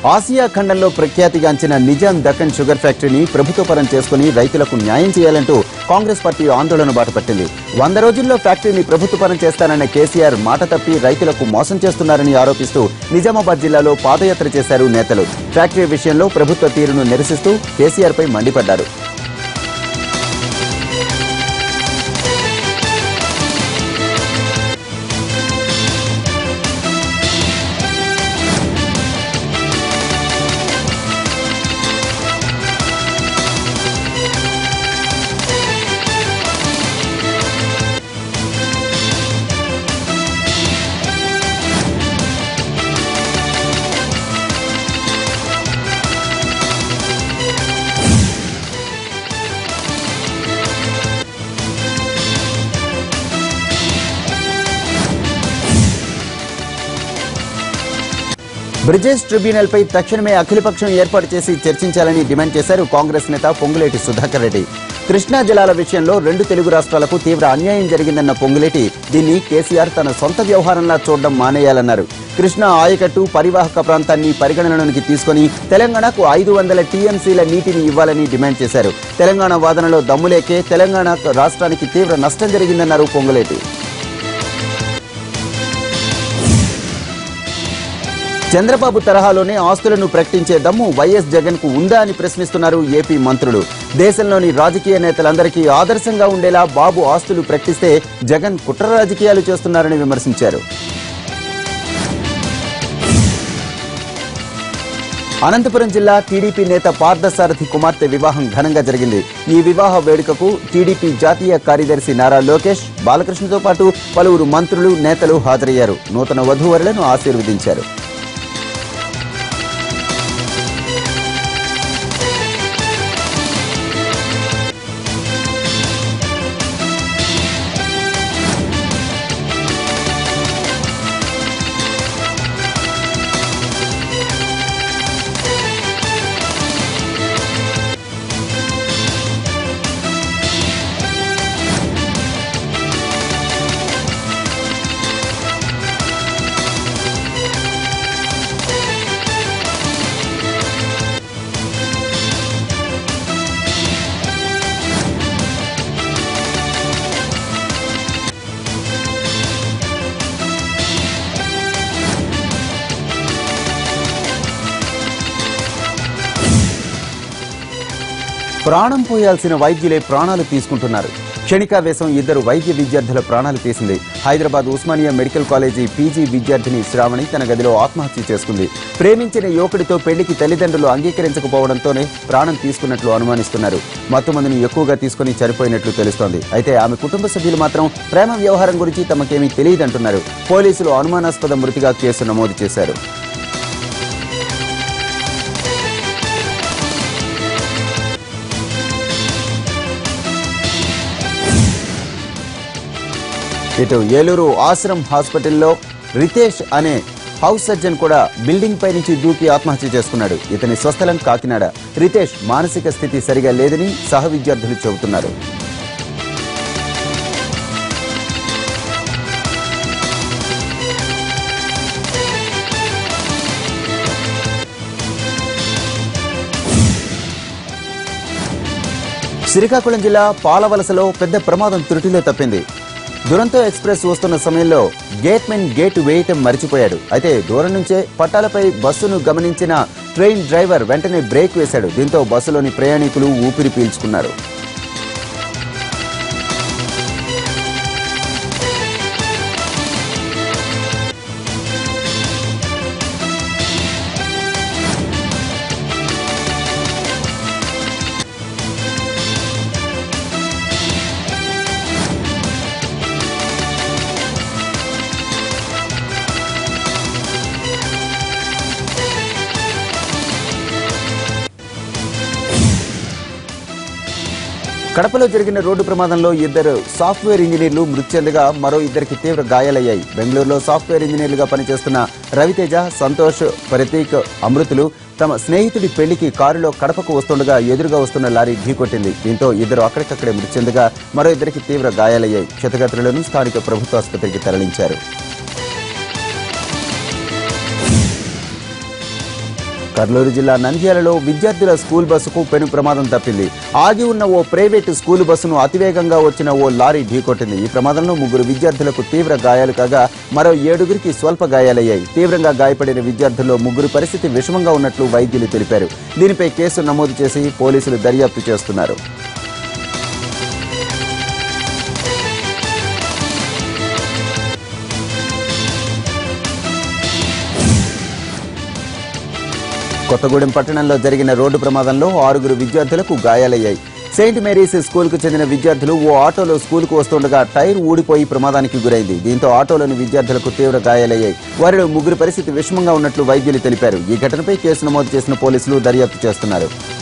Asia ఖండంలో ప్రఖ్యాతిగాంచిన Nizam Deccan sugar ఫ్యాక్టరీని ప్రభుత్వ పరం చేసుకుని రైతులకు న్యాయం చేయాలంటూ కాంగ్రెస్ పార్టీ ఆందోళన బాటపట్టింది వంద రోజుల్లో ఫ్యాక్టరీని ప్రభుత్వ పరం చేస్తానన్న కేసీఆర్ మాట తప్పి రైతులకు మోసం చేస్తున్నారని ఆరోపిస్తూ నిజామాబాద్ జిల్లాలో పాదయాత్ర చేశారు నేతలు ఫ్యాక్టరీ విషయంలో ప్రభుత్వ తీరును నిరసిస్తూ కేసీఆర్ పై మండిపడ్డారు బ్రిజేష్ ట్రిబ్యునల్ పై తక్షణమే అఖిలపక్షం ఏర్పాటు చేసి చర్చించాలని డిమాండ్ చేశారు కాంగ్రెస్ నేత పొంగులేటి సుధాకర్ రెడ్డి కృష్ణా జలాల విషయంలో రెండు తెలుగు రాష్ట్రాలకు తీవ్ర అన్యాయం జరిగిందన్న పొంగులేటి దీన్ని కేసీఆర్ తన సొంత వ్యవహారంలా చూడడం మానేయాలన్నారు కృష్ణా ఆయకట్టు పరివాహక ప్రాంతాన్ని పరిగణనలోకి తీసుకొని తెలంగాణకు ఐదు వందల టీఎంసీల నీటిని ఇవ్వాలని డిమాండ్ చేశారు తెలంగాణ వాదనలో దమ్ములేకే తెలంగాణ రాష్ట్రానికి తీవ్ర నష్టం జరిగిందన్నారు పొంగులేటి చంద్రబాబు తరహాలోనే ఆస్తులను ప్రకటించే దమ్ము వైఎస్ జగన్ కు ఉందా అని ప్రశ్నిస్తున్నారు ఏపీ మంత్రులు దేశంలోని రాజకీయ నేతలందరికీ ఆదర్శంగా ఉండేలా బాబు ఆస్తులు ప్రకటిస్తే జగన్ కుట్ర రాజకీయాలు చేస్తున్నారని విమర్శించారు అనంతపురం జిల్లా టీడీపీ నేత పార్థసారథి కుమార్తె వివాహం ఘనంగా జరిగింది ఈ వివాహ వేడుకకు టీడీపీ జాతీయ కార్యదర్శి నారా లోకేష్ బాలకృష్ణతో పాటు పలువురు మంత్రులు నేతలు హాజరయ్యారు నూతన వధూవరులను ఆశీర్వదించారు ప్రాణం పోయాల్సిన వైద్యులే ప్రాణాలు తీసుకుంటున్నారు క్షణికావేశం ఇద్దరు వైద్య విద్యార్థుల ప్రాణాలు తీసింది Hyderabad Osmania medical college PG విద్యార్థిని శ్రావణి తన గదిలో ఆత్మహత్య చేసుకుంది ప్రేమించిన యువకుడితో పెళ్లికి తల్లిదండ్రులు అంగీకరించకపోవడంతోనే ప్రాణం తీసుకున్నట్లు అనుమానిస్తున్నారు మత్తుమందుని ఎక్కువగా తీసుకుని చనిపోయినట్లు తెలుస్తోంది అయితే ఆమె కుటుంబ సభ్యులు మాత్రం ప్రేమ వ్యవహారం గురించి తమకేమీ తెలియదంటున్నారు పోలీసులు అనుమానాస్పద మృతిగా కేసు నమోదు చేశారు ఇటు ఏలూరు ఆశ్రమ్ హాస్పిటల్లో రితేష్ అనే హౌస్ సర్జన్ కూడా బిల్డింగ్ పై నుంచి దూకి ఆత్మహత్య చేసుకున్నాడు ఇతని స్వస్థలం కాకినాడ రితేష్ మానసిక స్థితి సరిగా లేదని సహ విద్యార్థులు చెబుతున్నారు శ్రీకాకుళం జిల్లా పాలవలసలో పెద్ద ప్రమాదం త్రుటిలో తప్పింది దురంతో ఎక్స్ప్రెస్ వస్తున్న సమయంలో గేట్మెన్ గేట్ వేయటం మర్చిపోయాడు అయితే దూరం నుంచే పట్టాలపై బస్సును గమనించిన ట్రైన్ డ్రైవర్ వెంటనే బ్రేక్ వేశాడు దీంతో బస్సులోని ప్రయాణికులు ఊపిరి పీల్చుకున్నారు కడపలో జరిగిన రోడ్డు ప్రమాదంలో ఇద్దరు సాఫ్ట్వేర్ ఇంజనీర్లు మృతి చెందగా మరో ఇద్దరికి తీవ్ర గాయాలయ్యాయి బెంగళూరులో సాఫ్ట్వేర్ ఇంజనీర్లుగా పనిచేస్తున్న రవితేజ సంతోష్ ప్రతీక్ అమృతులు తమ స్నేహితుడి పెళ్లికి కారులో కడపకు వస్తుండగా ఎదురుగా వస్తున్న లారీ ఢీకొట్టింది దీంతో ఇద్దరు అక్కడికక్కడే మృతి చెందగా మరో ఇద్దరికి తీవ్ర గాయాలయ్యాయి క్షతగాత్రులను స్థానిక ప్రభుత్వ ఆసుపత్రికి తరలించారు కర్నూలు జిల్లా నంద్యాలలో విద్యార్థుల స్కూల్ బస్సుకు పెను ప్రమాదం తప్పింది ఆగి ఉన్న ఓ ప్రైవేటు స్కూల్ బస్సును అతివేగంగా వచ్చిన ఓ లారీ ఢీకొట్టింది ఈ ప్రమాదంలో ముగ్గురు విద్యార్థులకు తీవ్ర గాయాలు కాగా మరో ఏడుగురికి స్వల్ప గాయాలయ్యాయి తీవ్రంగా గాయపడిన విద్యార్థుల్లో ముగ్గురు పరిస్థితి విషమంగా ఉన్నట్లు వైద్యులు తెలిపారు దీనిపై కేసు నమోదు చేసి పోలీసులు దర్యాప్తు చేస్తున్నారు కొత్తగూడెం పట్టణంలో జరిగిన రోడ్డు ప్రమాదంలో ఆరుగురు విద్యార్థులకు గాయాలయ్యాయి సెయింట్ మేరీస్ స్కూల్ కు చెందిన విద్యార్థులు ఓ ఆటోలో స్కూల్ కు వస్తుండగా టైర్ ఊడిపోయి ప్రమాదానికి గురైంది దీంతో ఆటోలోని విద్యార్థులకు తీవ్ర గాయాలయ్యాయి వారిలో ముగ్గురు పరిస్థితి విషమంగా ఉన్నట్లు వైద్యులు తెలిపారు ఈ ఘటనపై కేసు నమోదు చేసిన పోలీసులు దర్యాప్తు చేస్తున్నారు